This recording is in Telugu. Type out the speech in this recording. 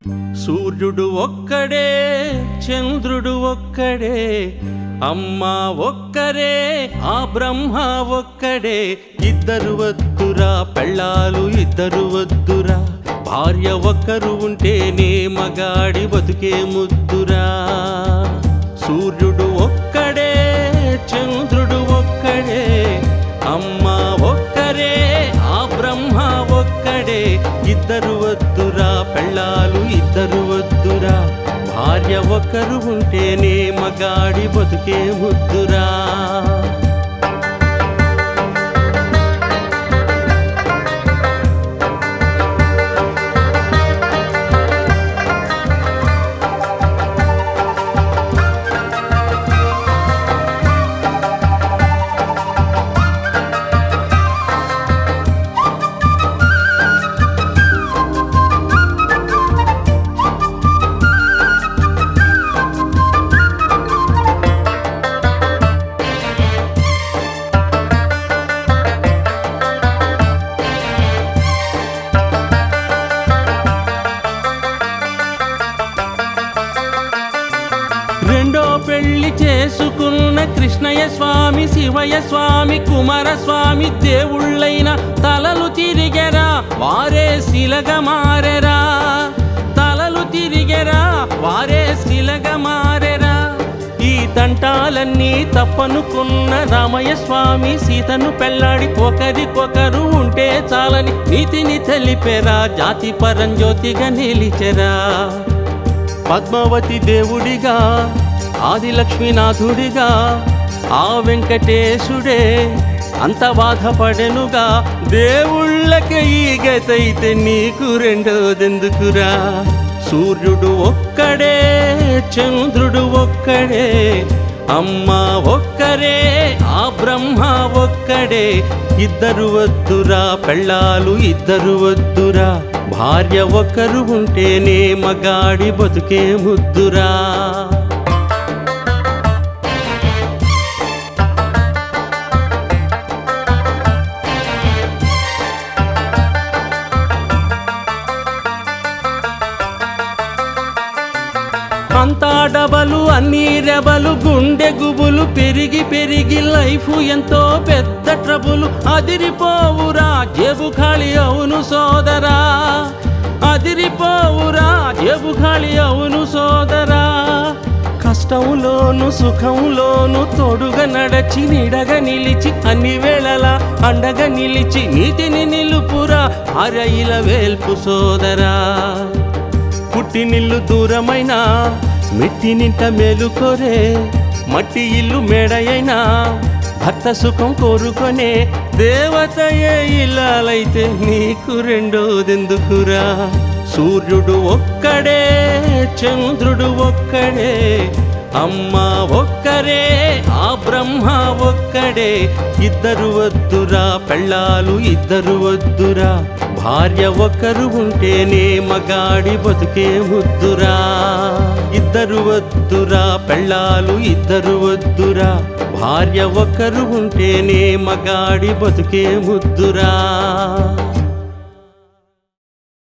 సూర్యుడు ఒక్కడే చంద్రుడు ఒక్కడే అమ్మ ఒక్కరే ఆ బ్రహ్మ ఒక్కడే ఇద్దరు వద్దురా పెళ్ళాలు ఇద్దరు వద్దురా భార్య ఒక్కరు ఉంటేనే మగాడి బతుకే ముద్దురా సూర్యుడు ఒక్కడే చంద్రుడు ఒక్కడే అమ్మ ఒక్కరే ఆ బ్రహ్మ ఒక్కడే ఇద్దరు వద్దురా పెళ్ళాలు ఇద్దరు వద్దురా భార్య ఒక్కరు ఉంటేనే మగాడి బతుకే ముద్దురా రెండో పెళ్లి చేసుకున్న కృష్ణయ్య స్వామి శివయ్య స్వామి కుమారస్వామి దేవుళ్ళైన తలలు తిరిగెరా వారే శిలగా మారెరా తలలు తిరిగెరా వారే శిలగా మారెరా ఈ తంటాలన్నీ తప్పనుకున్న రామయ్య స్వామి సీతను పెళ్ళాడి ఒకరికొకరు ఉంటే చాలని నీతిని తెలిపెరా జాతి పరంజ్యోతిగా నిలిచెరా పద్మావతి దేవుడిగా ఆదిలక్ష్మీనాథుడిగా ఆ వెంకటేశుడే అంత బాధపడెనుగా దేవుళ్ళకి ఈ గతైతే నీకు రెండోదెందుకురా సూర్యుడు ఒక్కడే చంద్రుడు ఒక్కడే అమ్మ ఒక్కరే ఆ బ్రహ్మ ఒక్కడే ఇద్దరు వద్దురా పెళ్ళాలు ఇద్దరు వద్దురా భార్య ఒక్కరు ఉంటేనే మగాడి బతుకే ముద్దురా అంతా డబలు అన్ని రెబలు గుండె గుబులు పెరిగి పెరిగి లైఫ్ ఎంతో పెద్ద ట్రబులు అదిరిపోవురా జేబు ఖాళీ అవును సోదరా అదిరిపోవురా జేబు ఖాళీ అవును సోదరా కష్టంలోను సుఖంలోను తోడుగా నడచి నీడగా నిలిచి అన్ని వేళలా అండగా నిలిచి నీతిని నిలుపురా అరయిల వేల్పు సోదరా పుట్టినిల్లు దూరమైన మెట్టి నింట మేలుకోరే మట్టి ఇల్లు మేడయైనా భర్త సుఖం కోరుకొనే దేవతయే ఇల్లాలైతే నీకు రెండోదెందుకురా సూర్యుడు ఒక్కడే చంద్రుడు ఒక్కడే అమ్మ ఒక్కరే ఆ బ్రహ్మ ఒక్కడే ఇద్దరు వద్దురా పెళ్ళాలు ఇద్దరు వద్దురా భార్య ఒక్కరు ఉంటేనే మగాడి బతుకే ముద్దురా ఇద్దరు వద్దురా పెళ్ళాలు ఇద్దరు వద్దురా భార్య ఒక్కరు ఉంటేనే మగాడి బతుకే ముద్దురా